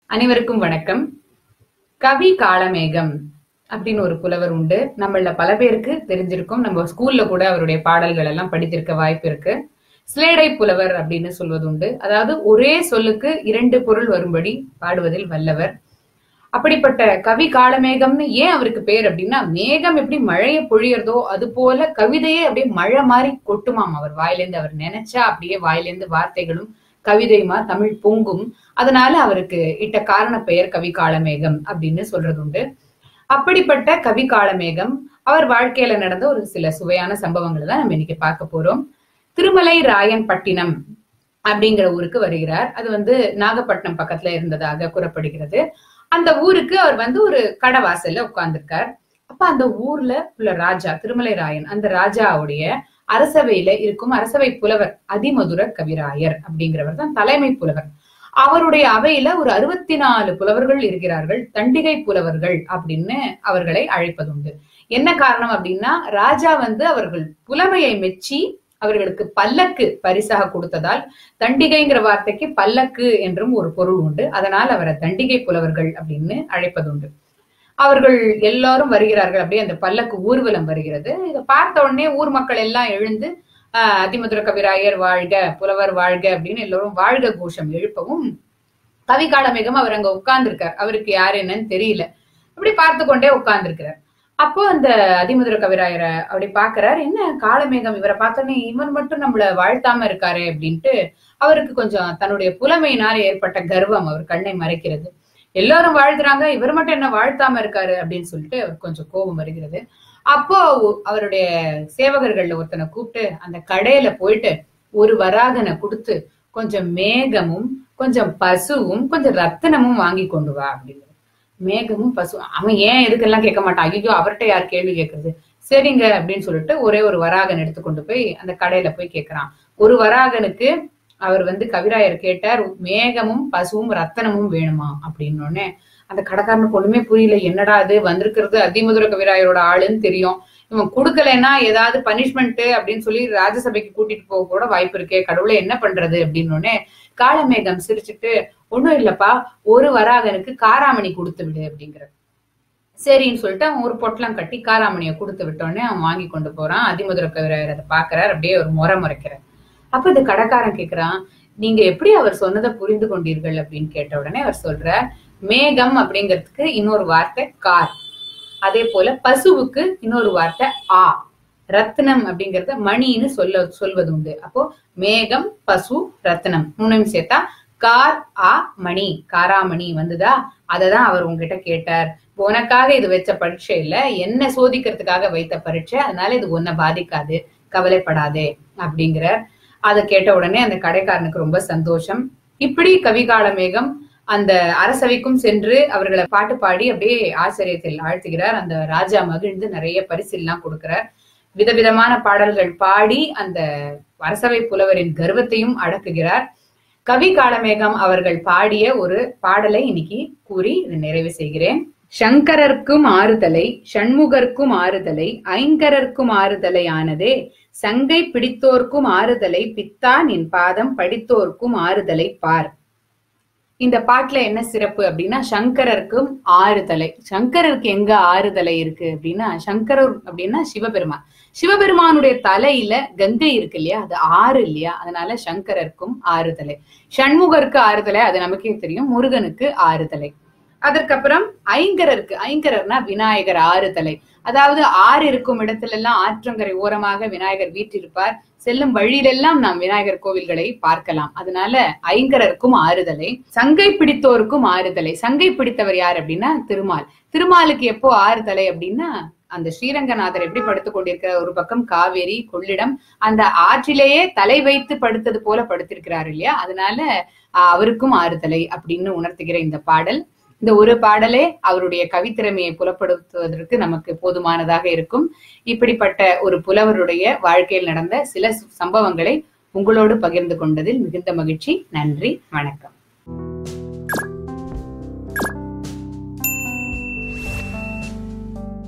அனைவருக்கும் வணக்கம் கவி காளமேகம் அப்படின்னு ஒரு புலவர் உண்டு நம்மள பல பேருக்கு தெரிஞ்சிருக்கும் நம்ம ஸ்கூல்ல கூட அவருடைய பாடல்கள் எல்லாம் படித்திருக்க வாய்ப்பு இருக்கு ஸ்லேடை புலவர் அப்படின்னு சொல்வது உண்டு அதாவது ஒரே சொல்லுக்கு இரண்டு பொருள் வரும்படி பாடுவதில் வல்லவர் அப்படிப்பட்ட கவி காளமேகம்னு ஏன் அவருக்கு பேர் அப்படின்னா மேகம் எப்படி மழையை பொழியறதோ அது போல கவிதையே அப்படியே மழை மாதிரி கொட்டுமாம் அவர் வாயிலேருந்து அவர் நினைச்சா அப்படியே வாயிலேருந்து வார்த்தைகளும் கவிதையுமா தமிழ் பொங்கும் அதனால அவருக்கு இட்ட காரண பெயர் கவி காளமேகம் அப்படின்னு சொல்றது உண்டு அப்படிப்பட்ட கவி காளமேகம் அவர் வாழ்க்கையில நடந்த ஒரு சில சுவையான சம்பவங்களை தான் நம்ம இன்னைக்கு பார்க்க போறோம் திருமலை ராயன் பட்டினம் அப்படிங்கிற ஊருக்கு வருகிறார் அது வந்து நாகப்பட்டினம் பக்கத்துல இருந்ததாக கூறப்படுகிறது அந்த ஊருக்கு அவர் வந்து ஒரு கடவாசல்ல உட்கார்ந்திருக்கார் அப்ப அந்த ஊர்ல உள்ள ராஜா திருமலை ராயன் அந்த ராஜாவுடைய அரசவையில இருக்கும் அரசவை புலவர் அதிமதுர கவிராயர் அப்படிங்கிறவர் தான் தலைமை புலவர் அவருடைய அவையில ஒரு அறுபத்தி நாலு புலவர்கள் இருக்கிறார்கள் தண்டிகை புலவர்கள் அப்படின்னு அவர்களை அழைப்பதுண்டு என்ன காரணம் அப்படின்னா ராஜா வந்து அவர்கள் புலமையை மெச்சி அவர்களுக்கு பல்லக்கு பரிசாக கொடுத்ததால் தண்டிகைங்கிற வார்த்தைக்கு பல்லக்கு என்றும் ஒரு பொருள் உண்டு அதனால் அவரை தண்டிகை புலவர்கள் அப்படின்னு அழைப்பதுண்டு அவர்கள் எல்லாரும் வருகிறார்கள் அப்படியே அந்த பல்லக்கு ஊர்வலம் வருகிறது இதை பார்த்த உடனே ஊர் மக்கள் எல்லாம் எழுந்து ஆஹ் அதிமதுர கவிராயர் வாழ்க புலவர் வாழ்க அப்படின்னு எல்லோரும் வாழ்க கோஷம் எழுப்பவும் கவி காலமேகம் அவர் அங்க உட்கார்ந்துருக்கார் அவருக்கு யார் என்னன்னு தெரியல அப்படி பார்த்து கொண்டே உட்கார்ந்துருக்கிறார் அப்போ அந்த அதிமதுர கவிராயரை அப்படி பாக்குறாரு என்ன காலமேகம் இவரை பார்த்தோன்னே இவன் மட்டும் நம்மள வாழ்த்தாம இருக்காரு அப்படின்ட்டு அவருக்கு கொஞ்சம் தன்னுடைய புலமையினால் ஏற்பட்ட கர்வம் அவர் கண்ணை மறைக்கிறது எல்லாரும் வாழ்த்துறாங்க இவர் மட்டும் என்ன வாழ்த்தாம இருக்காரு அப்படின்னு சொல்லிட்டு அவர் கொஞ்சம் கோபம் வருகிறது அப்போ அவருடைய சேவகர்கள்ல ஒருத்தனை கூப்பிட்டு அந்த கடையில போயிட்டு ஒரு வராகனை கொடுத்து கொஞ்சம் மேகமும் கொஞ்சம் பசுவும் கொஞ்சம் ரத்தினமும் வாங்கி கொண்டு வா அப்படின்னு மேகமும் பசு அவன் ஏன் எதுக்கெல்லாம் கேட்க மாட்டான் ஐயோ அவர்கிட்ட யார் கேள்வி கேட்கறது சரிங்க அப்படின்னு சொல்லிட்டு ஒரே ஒரு வராகன் எடுத்து கொண்டு போய் அந்த கடையில போய் கேட்கிறான் ஒரு வராகனுக்கு அவர் வந்து கவிராயர் கேட்டார் மேகமும் பசுவும் ரத்தனமும் வேணுமா அப்படின்னு அந்த கடைக்காரனுக்கு ஒண்ணுமே புரியல என்னடா அது வந்திருக்கிறது அதிமுதுர கவிராயரோட ஆளுன்னு தெரியும் இவன் கொடுக்கலைன்னா ஏதாவது பனிஷ்மெண்ட் அப்படின்னு சொல்லி ராஜசபைக்கு கூட்டிட்டு போக கூட வாய்ப்பு இருக்கே கடவுளை என்ன பண்றது அப்படின்னு காலமேகம் சிரிச்சுட்டு ஒண்ணும் இல்லப்பா ஒரு வராகனுக்கு காராமணி கொடுத்து விடு அப்படிங்கிற சரின்னு சொல்லிட்டு அவன் ஒரு பொட்டலம் கட்டி காராமணியை கொடுத்து விட்டோடனே அவன் வாங்கி கொண்டு போறான் அதிமுதுர கவிராயர் அதை பாக்குறாரு அப்படியே ஒரு முறை முறைக்கிறார் அப்ப இந்த கடைக்காரன் கேக்குறான் நீங்க எப்படி அவர் சொன்னதை புரிந்து கொண்டீர்கள் அப்படின்னு கேட்ட உடனே அவர் சொல்ற மேகம் அப்படிங்கிறதுக்கு இன்னொரு வார்த்தை கார் அதே போல பசுவுக்கு இன்னொரு வார்த்தை ஆ ரத்னம் அப்படிங்கறத மணின்னு சொல்ல சொல்வது உண்டு அப்போ மேகம் பசு ரத்னம் மூணையும் சேர்த்தா கார் ஆ மணி காராமணி வந்துதா அததான் அவர் உங்ககிட்ட கேட்டார் உனக்காக இது வச்ச பரீட்சை இல்ல என்ன சோதிக்கிறதுக்காக வைத்த பரீட்சை அதனால இது உன்னை பாதிக்காது கவலைப்படாதே அப்படிங்கிற அதை கேட்ட உடனே அந்த கடைக்காரனுக்கு ரொம்ப சந்தோஷம் இப்படி கவிகால மேகம் அந்த அரசவைக்கும் சென்று அவர்களை பாட்டு பாடி அப்படியே ஆச்சரியத்தில் ஆழ்த்துகிறார் அந்த ராஜா மகிழ்ந்து நிறைய பரிசெல்லாம் கொடுக்கிறார் விதவிதமான பாடல்கள் பாடி அந்த அரசவை புலவரின் கர்வத்தையும் அடக்குகிறார் கவி காலமேகம் அவர்கள் பாடிய ஒரு பாடலை இன்னைக்கு கூறி நிறைவு செய்கிறேன் சங்கரர்க்கும் ஆறுதலை ஷண்முகர்க்கும் ஆறுதலை ஐங்கரர்க்கும் ஆறுதலை ஆனதே சங்கை பிடித்தோர்க்கும் ஆறுதலை பித்தா நின் பாதம் படித்தோர்க்கும் ஆறுதலை பார் இந்த பாட்டுல என்ன சிறப்பு அப்படின்னா சங்கரருக்கும் ஆறுதலை சங்கரருக்கு எங்க ஆறுதலை இருக்கு அப்படின்னா சங்கரர் அப்படின்னா சிவபெருமான் சிவபெருமானுடைய தலையில கங்கை இருக்கு இல்லையா அது ஆறு இல்லையா அதனால சங்கரருக்கும் ஆறுதலை சண்முகருக்கு ஆறுதலை அது நமக்கே தெரியும் முருகனுக்கு ஆறுதலை அதற்கப்புறம் ஐங்கரருக்கு ஐங்கரர்னா விநாயகர் ஆறுதலை அதாவது ஆறு இருக்கும் இடத்துல எல்லாம் ஆற்றங்கரை ஓரமாக விநாயகர் வீற்றிருப்பார் செல்லும் வழியிலெல்லாம் நாம் விநாயகர் கோவில்களை பார்க்கலாம் அதனால ஐங்கரருக்கும் ஆறுதலை சங்கை பிடித்தோருக்கும் ஆறுதலை சங்கை பிடித்தவர் யார் அப்படின்னா திருமால் திருமாலுக்கு எப்போ ஆறுதலை அப்படின்னா அந்த ஸ்ரீரங்கநாதர் எப்படி படுத்துக் கொண்டிருக்கிற ஒரு பக்கம் காவேரி கொள்ளிடம் அந்த ஆற்றிலேயே தலை வைத்து படுத்தது போல படுத்திருக்கிறார் இல்லையா அதனால அவருக்கும் ஆறுதலை அப்படின்னு உணர்த்துகிற இந்த பாடல் இந்த ஒரு பாடலே அவருடைய கவித்திறமையை புலப்படுத்துவதற்கு நமக்கு போதுமானதாக இருக்கும் இப்படிப்பட்ட ஒரு புலவருடைய வாழ்க்கையில் நடந்த சில சம்பவங்களை உங்களோடு பகிர்ந்து கொண்டதில் மிகுந்த மகிழ்ச்சி நன்றி வணக்கம்